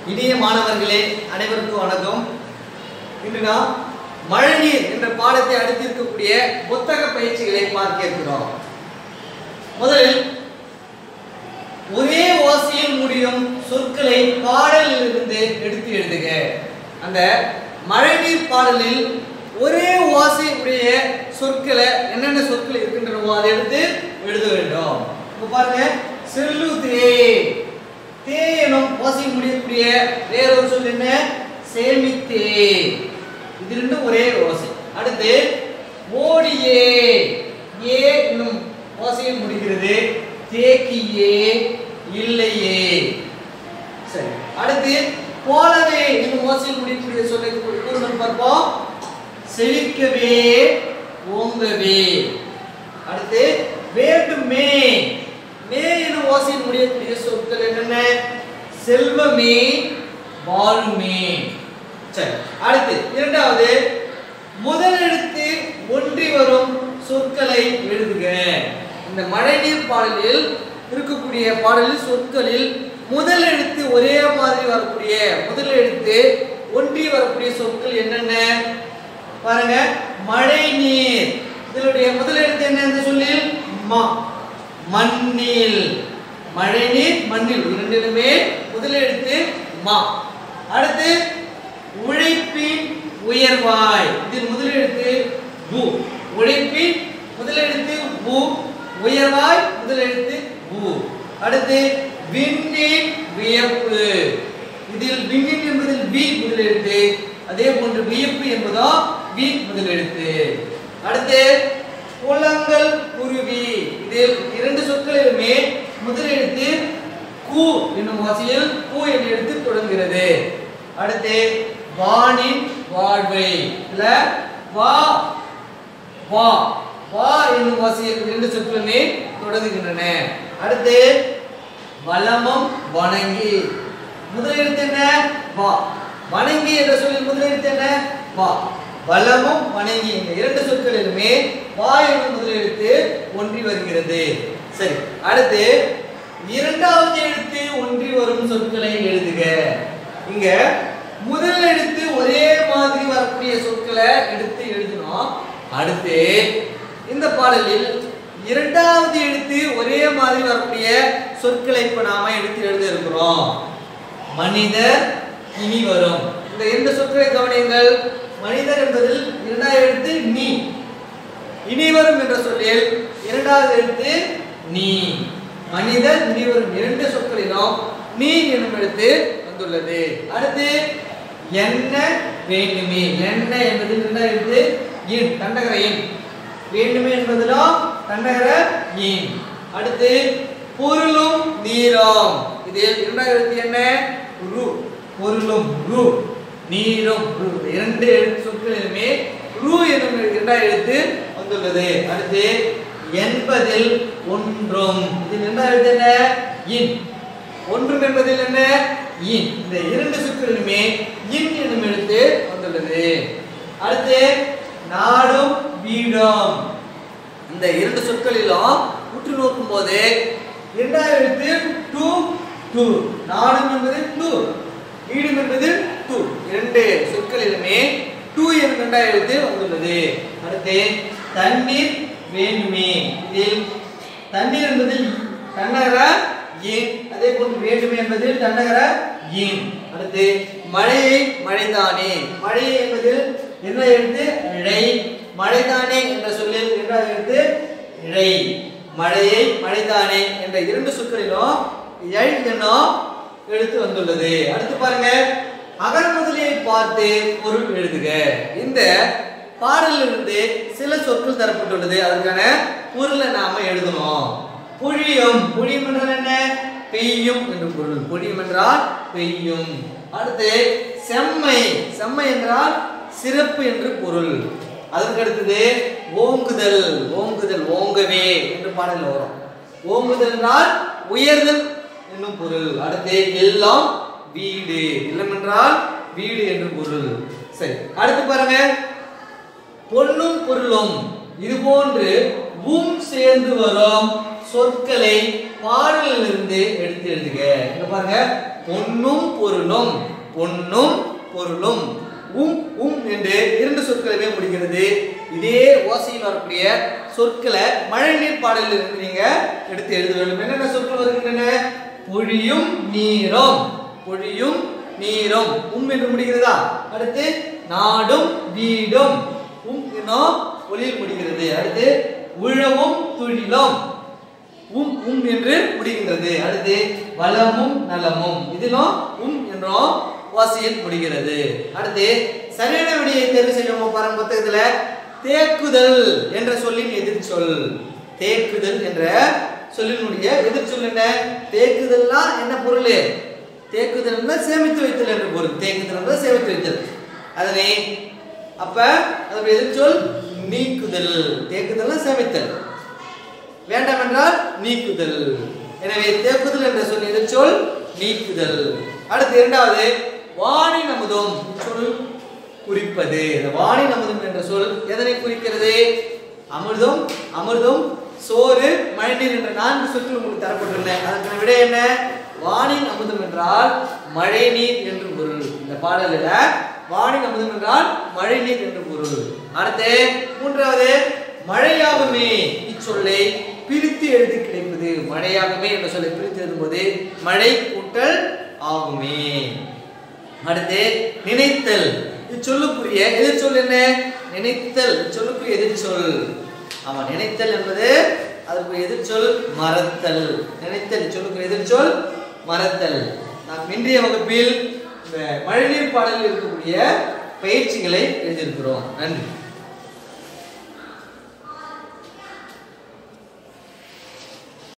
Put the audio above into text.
இனிய மாணவர்களே அனைவருக்கும் வணக்கம் இன்று நாம் மழைநீர் என்ற பாடத்தை அடுத்து இருக்கக்கூடிய புத்தக பயிற்சிகளை பார்க்க இருக்கிறோம் முதலில் ஒரே ஓசையில் முடியும் சொற்களை பாடலில் இருந்து எடுத்து எழுதுக அந்த மழைநீர் பாடலில் ஒரே ஓசை உடைய சொற்களை என்னென்ன சொற்கள் இருக்கின்றனவோ அதை எடுத்து எழுத வேண்டும் இப்ப பாருங்க செல்லுதே தே எனும் ஓசை முடியக்கூடிய வேறொரு சொல் என்ன சேமித்தே இது ரெண்டும் ஒரே ஓசை அடுத்து ஓடியே ஏ என்னும் ஓசையில் முடிகிறது தேக்கியே இல்லையே சரி அடுத்து போலவே என்னும் ஓசையில் முடியக்கூடிய சொல்லை கூறுதல் பார்ப்போம் செழிக்கவே ஓங்கவே அடுத்து வேண்டுமே மே எனும் ஓசையில் முடியக்கூடிய சொற்கள் என்னென்ன செல்வமே வாழுமே சரி அடுத்து இரண்டாவது முதல் எழுத்து ஒன்றி வரும் சொற்களை எழுதுக இந்த மழைநீர் பாடலில் இருக்கக்கூடிய பாடலில் சொற்களில் முதல் எழுத்து ஒரே மாதிரி வரக்கூடிய முதல் எழுத்து ஒன்றி வரக்கூடிய சொற்கள் என்னென்ன பாருங்க மழை நீர் இதனுடைய முதல் எழுத்து என்ன இந்த சொல்லில் மா மண்ணில் மழை நீர் மண்ணில் இரண்டிலுமே முதல் எழுத்து மா அடுத்து உழைப்பின் உயர்வாய் இதில் முதல் எழுத்து பூ உழைப்பின் முதல் எழுத்து பூ உயர்வாய் முதல் எழுத்து பூ அடுத்து விண்ணின் வியப்பு இதில் விண்ணின் என்பதில் வி முதல் எழுத்து அதே போன்று வியப்பு என்பதோ வி முதல் எழுத்து அடுத்து குளங்கள் குருவி இதில் இரண்டு சொற்களிலுமே முதல் எழுத்து கு என்னும் வாசியில் கு என்ற எழுத்து தொடங்குகிறது அடுத்து வானின் வாழ்வை இல்ல வா வா வா என்னும் வாசியில் இரண்டு சொற்களுமே தொடங்குகின்றன அடுத்து வலமம் வணங்கி முதல் எழுத்து என்ன வா வணங்கி என்ற சொல்லில் முதல் எழுத்து என்ன வா வலமும் வணங்கி இந்த இரண்டு சொற்களிலுமே வா என்னும் முதல் எழுத்து ஒன்றி வருகிறது சரி அடுத்து இரண்டாவது எழுத்து ஒன்றி வரும் சொற்களை எழுதுக இங்க முதல் எழுத்து ஒரே மாதிரி வரக்கூடிய சொற்களை எடுத்து எழுதணும் அடுத்து இந்த பாடலில் இரண்டாவது எழுத்து ஒரே மாதிரி வரக்கூடிய சொற்களை இப்ப நாம எடுத்து எழுத இருக்கிறோம் மனிதர் இனி வரும் இந்த இரண்டு சொற்களை கவனியுங்கள் மனிதர் என்பதில் இரண்டாவது எழுத்து நீ இனி வரும் என்ற சொல்லில் இரண்டாவது எழுத்து நீ மனிதர் இனி வரும் இரண்டு சொற்களிலும் நீ என்னும் எழுத்து வந்துள்ளது அடுத்து என்ன வேண்டுமே என்ன என்பதில் இரண்டாவது எழுத்து இன் தண்டகர இன் வேண்டுமே என்பதிலும் தண்டகர இன் அடுத்து பொருளும் நீரும் இதில் இரண்டாவது எழுத்து என்ன ரு பொருளும் ரு நீரும் ரு இரண்டு எழுத்து சொற்களிலுமே ரு என்னும் இரண்டாவது எழுத்து வந்துள்ளது அடுத்து என்பதில் ஒன்றும் இதில் இரண்டாவது எழுத்து என்ன இன் ஒன்றும் என்பதில் என்ன இன் இந்த இரண்டு சொற்களிலுமே இன் என்னும் எழுத்து வந்துள்ளது அடுத்து நாடும் வீடும் இந்த இரண்டு சொற்களிலும் உற்று நோக்கும் போது இரண்டாவது எழுத்து டு டு நாடும் என்பது டு வீடும் என்பது டு இரண்டு சொற்களிலுமே டு என்ற இரண்டாவது எழுத்து வந்துள்ளது அடுத்து தண்ணீர் வேண்டுமே இதில் தண்ணீர் என்பதில் தன்னகர ஏன் அதே போன்று வேண்டுமே என்பதில் தன்னகர ஏன் அடுத்து மழையை மழைதானே மழை என்பதில் என்ன எழுத்து இழை மழைதானே என்ற சொல்லில் இரண்டாவது எழுத்து இழை மழையை மழைதானே என்ற இரண்டு சொற்களிலும் எழ் என்னும் எழுத்து வந்துள்ளது அடுத்து பாருங்க அகர முதலியை பார்த்து பொருள் எழுதுக இந்த பாடலிலிருந்து சில சொற்கள் தரப்பட்டுள்ளது அதற்கான பொருளை நாம எழுதணும் பொழியும் பொழியும் என்றால் என்ன பெய்யும் என்று பொருள் பொழியும் என்றால் பெய்யும் அடுத்து செம்மை செம்மை என்றால் சிறப்பு என்று பொருள் அதற்கு அடுத்தது ஓங்குதல் ஓங்குதல் ஓங்கவே என்று பாடல் வரும் ஓங்குதல் என்றால் உயர்தல் என்னும் பொருள் அடுத்து எல்லாம் வீடு இல்லம் என்றால் வீடு என்று பொருள் சரி அடுத்து பாருங்க பொன்னும் பொருளும் இது போன்று உம் சேர்ந்து வரும் சொற்களை பாடலிலிருந்து எடுத்து எழுதுக இங்க பாருங்க பொன்னும் பொருளும் பொன்னும் பொருளும் உம் உம் என்று இரண்டு சொற்களுமே முடிகிறது இதே ஓசையில் வரக்கூடிய சொற்களை மழைநீர் பாடலில் இருந்து நீங்க எடுத்து எழுத வேண்டும் என்னென்ன சொற்கள் வருகின்றன பொழியும் நீரும் பொழியும் நீரும் உம் என்று முடிகிறதா அடுத்து நாடும் வீடும் உம் என்னும் ஒளியில் முடிகிறது அடுத்து உழவும் துழிலும் உம் உம் என்று முடிகின்றது அடுத்து வளமும் நலமும் இதிலும் உம் என்றும் வாசியில் முடிகிறது அடுத்து சரியான விடையை தேர்வு செய்யணும் பாருங்க புத்தகத்துல தேக்குதல் என்ற சொல்லின் எதிர்ச்சொல் தேக்குதல் என்ற சொல்லினுடைய எதிர்ச்சொல் என்ன தேக்குதல்னா என்ன பொருள் தேக்குதல்னா சேமித்து வைத்தல் என்று பொருள் தேக்குதல் சேமித்து வைத்தல் அதனை அப்ப அதனுடைய எதிர்ச்சொல் நீக்குதல் தேக்குதல்னா சேமித்தல் வேண்டாம் என்றால் நீக்குதல் எனவே தேக்குதல் என்ற சொல் எதிர்ச்சொல் நீக்குதல் அடுத்து இரண்டாவது வாணி நமுதும் சொல் குறிப்பது இந்த வாணி நமுதும் என்ற சொல் எதனை குறிக்கிறது அமிர்தம் அமிர்தம் சோறு மழைநீர் என்ற நான்கு சொற்கள் உங்களுக்கு தரப்பட்டுள்ளன அதற்கான விடை என்ன வானின் அமுதம் என்றால் மழைநீர் என்று பொருள் இந்த பாடலில் வானின் அமுதம் என்றால் மழைநீர் என்று பொருள் அடுத்து மூன்றாவது மழையாகுமே இச்சொல்லை பிரித்து எழுதி கிடைப்பது மழையாகுமே என்ற சொல்லை பிரித்து எழுதும்போது மழை கூட்டல் ஆகுமே அடுத்து நினைத்தல் இச்சொல்லுக்குரிய எதிர்ச்சொல் என்ன நினைத்தல் இச்சொல்லுக்குரிய எதிர்ச்சொல் ஆமா நினைத்தல் என்பது அதற்கு எதிர்ச்சொல் மறத்தல் நினைத்தல் இச்சொல்லுக்குரிய எதிர்ச்சொல் மறத்தல் நாம் இன்றைய வகுப்பில் இந்த மழைநீர் பாடலில் இருக்கக்கூடிய பயிற்சிகளை எழுதியிருக்கிறோம் நன்றி